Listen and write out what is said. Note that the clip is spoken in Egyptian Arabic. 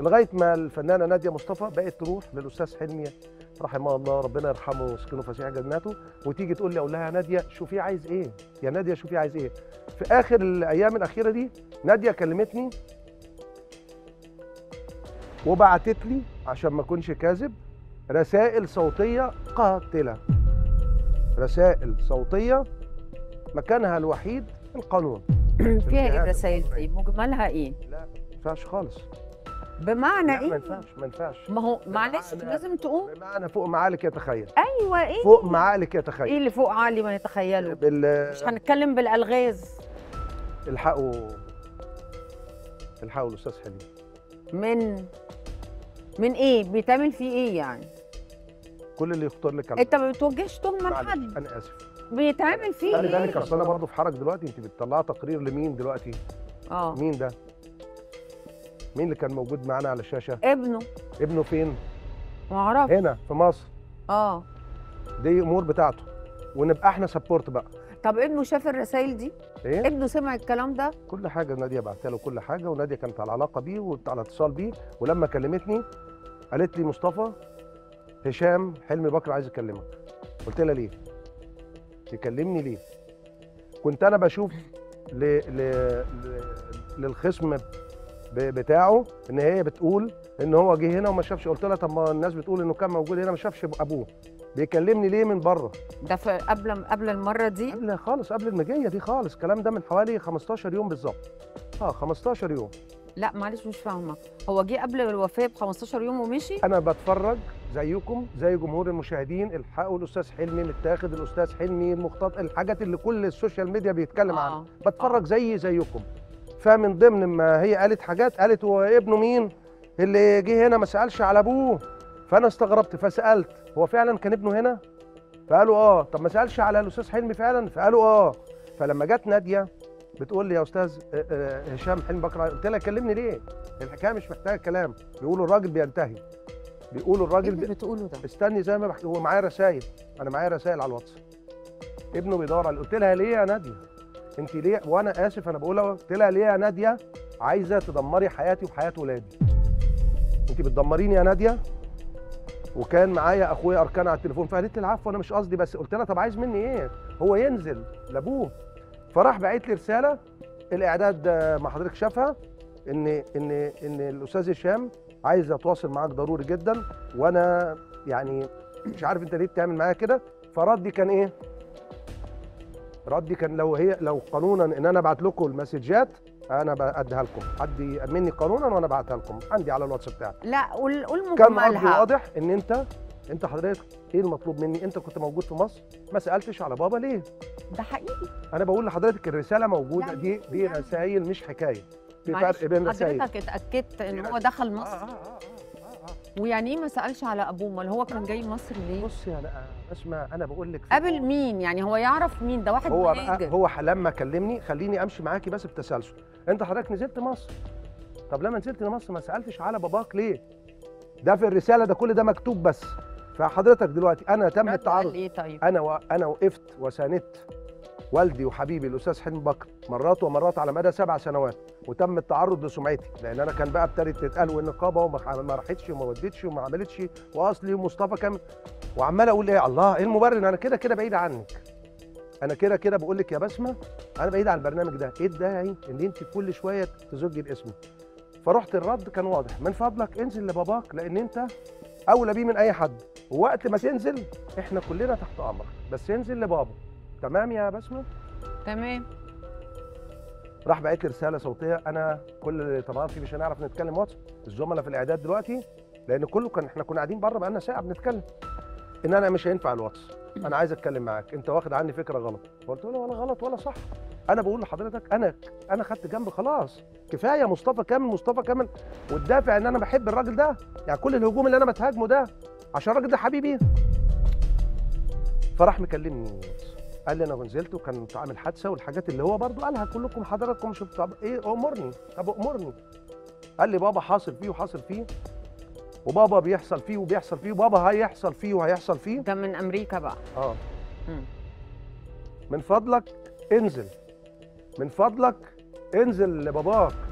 لغايه ما الفنانه ناديه مصطفى بقت تروح للاستاذ حلمي رحمه الله ربنا يرحمه ويسكنه فسيح جناته وتيجي تقول لي اقول لها يا ناديه شوفي عايز ايه يا ناديه شوفي عايز ايه في اخر الايام الاخيره دي ناديه كلمتني وبعتت لي عشان ما اكونش كاذب رسائل صوتيه قاتله رسائل صوتيه مكانها الوحيد القانون فيها ايه الجهات الرسائل دي القانونية. مجملها ايه لا ما ينفعش خالص بمعنى لا ما ايه ينفعش ما ينفعش ما هو معلش بمعنى- لازم تقول بمعنى فوق ما عقلك يتخيل ايوه ايه فوق ما عقلك يتخيل ايه اللي فوق عقلي ما يتخيله بال مش هنتكلم بالالغاز الحقوا الحقوا الاستاذ حلمي من من ايه بيتعمل فيه ايه يعني كل اللي يخطر لك على انت ما بتوجهش تهمه معلش، لحد انا اسف بيتعمل فيه خلي بالك ايه اصل انا برضه في حرج دلوقتي انت بتطلعي تقرير لمين دلوقتي اه مين ده مين اللي كان موجود معانا على الشاشه ابنه ابنه فين ما اعرفش هنا في مصر اه دي امور بتاعته ونبقى احنا سبورت بقى طب ابنه شاف الرسائل دي ايه ابنه سمع الكلام ده كل حاجه ناديه بعتها له كل حاجه وناديه كانت على علاقه بيه وعلى اتصال بيه ولما كلمتني قالت لي مصطفى هشام حلمي بكر عايز يكلمك قلت لها ليه يكلمني ليه كنت انا بشوف ل... ل... ل... للخصم ب... بتاعه ان هي بتقول ان هو جه هنا وما شافش قلت لها طب ما الناس بتقول انه كان موجود هنا ما شافش ابوه بيكلمني ليه من بره ده في قبل قبل المره دي قبل خالص قبل المجيه دي خالص الكلام ده من حوالي 15 يوم بالظبط اه 15 يوم لا معلش مش فاهمه هو جه قبل الوفاه ب 15 يوم ومشي انا بتفرج زيكم زي جمهور المشاهدين الحقوا الاستاذ حلمي متاخد الاستاذ حلمي المختط الحاجات اللي كل السوشيال ميديا بيتكلم عنها اه بتفرج زي زيكم فمن ضمن ما هي قالت حاجات قالت هو ابنه مين اللي جه هنا ما سالش على ابوه فانا استغربت فسالت هو فعلا كان ابنه هنا فقالوا اه طب ما سالش على الاستاذ حلمي فعلا فقالوا اه فلما جت ناديه بتقول لي يا استاذ آه، آه، هشام حلمي بكر قلت لها كلمني ليه الحكايه مش محتاجه كلام بيقولوا الراجل بينتهي بيقولوا ايه الراجل اللي بي... بتقوله ده استني زي ما بحكي هو معايا رسائل انا معايا رسائل على الواتس ابنه بيدور على قلت لها ليه يا ناديه انت ليه وانا اسف انا بقولها قلت لها ليه يا ناديه عايزه تدمري حياتي وحياه ولادي انت بتدمريني يا ناديه وكان معايا اخويا اركان على التليفون فقالت لي العفو انا مش قصدي بس قلت لها طب عايز مني ايه هو ينزل لابوه فراح باعت لي رساله الاعداد آه، ما حضرتك شافها ان ان ان الاستاذ هشام عايز اتواصل معاك ضروري جدا وانا يعني مش عارف انت ليه بتعمل معايا كده فردي كان ايه ردي كان لو هي لو قانونا ان انا ابعت لكم المسجات انا بديها لكم حد يامني قانونا وانا ابعتها لكم عندي على الواتس بتاعي لا قول قول كان قصدي مجملها واضح ان انت انت حضرتك ايه المطلوب مني انت كنت موجود في مصر ما سالتش على بابا ليه ده حقيقي انا بقول لحضرتك الرساله موجوده يعني دي دي يعني- رسائل مش حكايه في معلش، فرق بين رسائل حضرتك اتاكدت ان في هو رس- دخل آه، مصر آه، آه، آه، آه. ويعني ايه ما سالش على ابوه امال هو كان جاي مصر ليه بصي انا اسمع انا بقول لك في قابل أمور. مين يعني هو يعرف مين ده واحد هو بقى مهاجر هو لما كلمني خليني امشي معاكي بس بتسلسل انت حضرتك نزلت مصر طب لما نزلت مصر ما سالتش على باباك ليه ده في الرساله ده كل ده مكتوب بس فحضرتك دلوقتي انا تم رد قال التعرض ايه طيب انا و... انا وقفت وساندت والدي وحبيبي الاستاذ حلمي بكر مرات ومرات على مدى سبع سنوات وتم التعرض لسمعتي لان انا كان بقى ابتدت تتقال والنقابه وما ما راحتش وما ودتش وما عملتش واصلي ومصطفى كان وعمال اقول ايه الله ايه المبرر انا كده كده بعيد عنك انا كده كده بقول لك يا بسمه انا بعيد عن البرنامج ده ايه الداعي ان انت كل شويه تزجي الاسم فرحت الرد كان واضح من فضلك انزل لباباك لان انت اولى بيه من اي حد ووقت ما تنزل احنا كلنا تحت امرك بس انزل لبابا تمام يا بسمه تمام راح بعت لي رساله صوتيه انا كل طبعا في مش هنعرف نتكلم واتس الزملاء في الاعداد دلوقتي لان كله كان احنا كنا قاعدين بره بقالنا ساعه بنتكلم ان انا مش هينفع الواتس انا عايز اتكلم معاك انت واخد عني فكره غلط قلت له ولا غلط ولا صح انا بقول لحضرتك انا انا خدت جنب خلاص كفايه مصطفى كامل مصطفى كامل والدافع ان انا بحب الراجل ده يعني كل الهجوم اللي انا بتهاجمه ده عشان الراجل ده حبيبي فراح مكلمني واتس. قال لي انا نزلت وكان عامل حادثه والحاجات اللي هو برضو قالها كلكم حضراتكم شفتوا طب ايه امرني طب امرني قال لي بابا حاصل فيه وحاصل فيه وبابا بيحصل فيه وبيحصل فيه وبابا هيحصل فيه وهيحصل فيه ده من امريكا بقى اه مم. من فضلك انزل من فضلك انزل لباباك